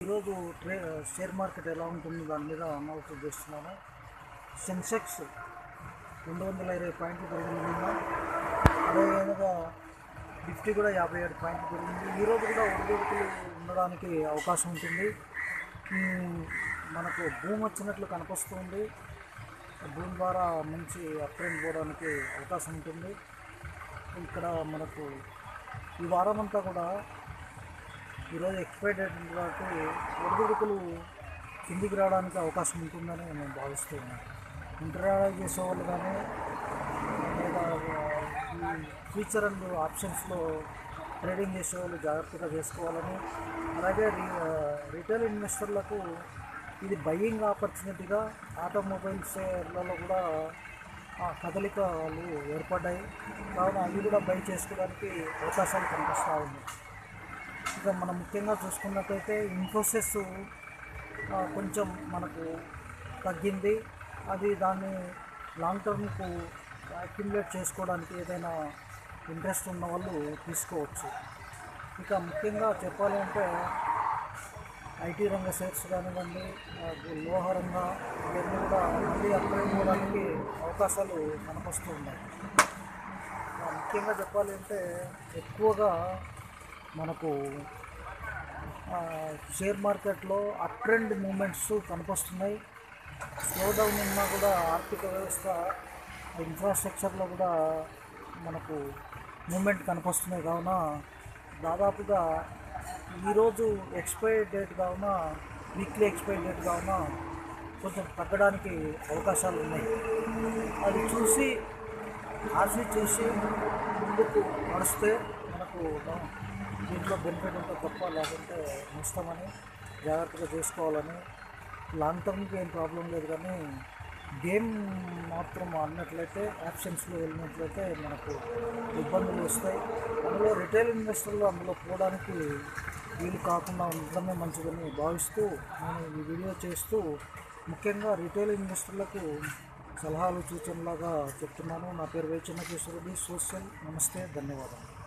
ఈరోజు tray share market ఎలా ఉంటుంది దాని మీద అనాలిసిస్ చేస్తున్నాను సెన్సెక్స్ రెండు వందల ఇరవై పాయింట్లు పెరిగింది నిన్న అదేవిధంగా నిఫ్టీ కూడా యాభై ఏడు పాయింట్లు పెరిగింది ఈరోజు కూడా ఒడిదుడుకులు ఉండడానికి అవకాశం ఉంటుంది ఉమ్, మనకు భూమి వచ్చినట్లు కనిపిస్తుంది భూమి ద్వారా మంచి అప్ట్రెండ్ పోవడానికి అవకాశం ఉంటుంది ఇక్కడ మనకు ఈ వారం అంతా కూడా ఈరోజు ఎక్స్పైర్ డేట్ ఉంది కాబట్టి ఒడిదుడుకులు కిందికి రావడానికి అవకాశం ఉంటుందని నేను భావిస్తూ ఉన్నాను ఇంటర్వ్యూ చేసేవాళ్ళు కానీ లేదా ఈ ఫ్యూచర్ అండ్ ఆప్షన్స్లో ట్రేడింగ్ చేసేవాళ్ళు జాగ్రత్తగా చేసుకోవాలని అలాగే రీ రిటైల్ ఇన్వెస్టర్లకు ఇది బయ్యింగ్ ఆపర్చునిటీగా ఆటోమొబైల్స్లలో కూడా ఆ కదలికలు ఏర్పడ్డాయి కావున అవి కూడా బై చేసుకోవడానికి అవకాశాలు కనిపిస్తూ ఉన్నాయి ఇక మనం ముఖ్యంగా చూసుకున్నట్టయితే ఇన్ఫోసిస్ ఆ, కొంచెం మనకు తగ్గింది అది దాన్ని లాంగ్ టర్మ్కు అక్యుములేట్ చేసుకోవడానికి ఏదైనా ఇంట్రెస్ట్ ఉన్న వాళ్ళు తీసుకోవచ్చు ఇక ముఖ్యంగా చెప్పాలి అంటే ఐటీ రంగ షేర్స్ కానివ్వండి ఆ, లోహ రంగ ఇవన్నీ కూడా మళ్ళీ అప్గ్రేడ్ అవ్వడానికి అవకాశాలు కనపస్తూ ఉన్నాయి ఆ, ముఖ్యంగా చెప్పాలి అంటే ఎక్కువగా మనకు ఆ, షేర్ మార్కెట్లో అప్ ట్రెండ్ మూమెంట్స్ కనిపిస్తున్నాయి స్లో డౌన్ ఉన్నా కూడా ఆర్థిక వ్యవస్థ ఇన్ఫ్రాస్ట్రక్చర్లో కూడా మనకు మూమెంట్ కనిపిస్తున్నాయి కావున దాదాపుగా ఈరోజు ఎక్స్పైరీ డేట్ కావున వీక్లీ ఎక్స్పైరీ డేట్ కావున కొంచెం తగ్గడానికి అవకాశాలు ఉన్నాయి అది చూసి ఆశి చూసి ముందుకు నడిస్తే మనకు దీంట్లో బెనిఫిట్ ఉంటే తప్ప లేకుంటే నష్టమని జాగ్రత్తగా చేసుకోవాలని లాంగ్ టర్మ్కి ఏం ప్రాబ్లం లేదు కానీ గేమ్ మాత్రం ఆడినట్లయితే ఆప్షన్స్లో వెళ్ళినట్లయితే మనకు ఇబ్బందులు వస్తాయి అందులో రిటైల్ ఇన్వెస్టర్లు అందులో పోవడానికి వీలు కాకుండా ఉండడమే మంచిదని భావిస్తూ నేను ఈ వీడియో చేస్తూ ముఖ్యంగా రిటైల్ ఇన్వెస్టర్లకు సలహాలు సూచనలాగా చెప్తున్నాను నా పేరు వేచన్న కిషోరెడ్డి సోషల్ నమస్తే ధన్యవాదాలు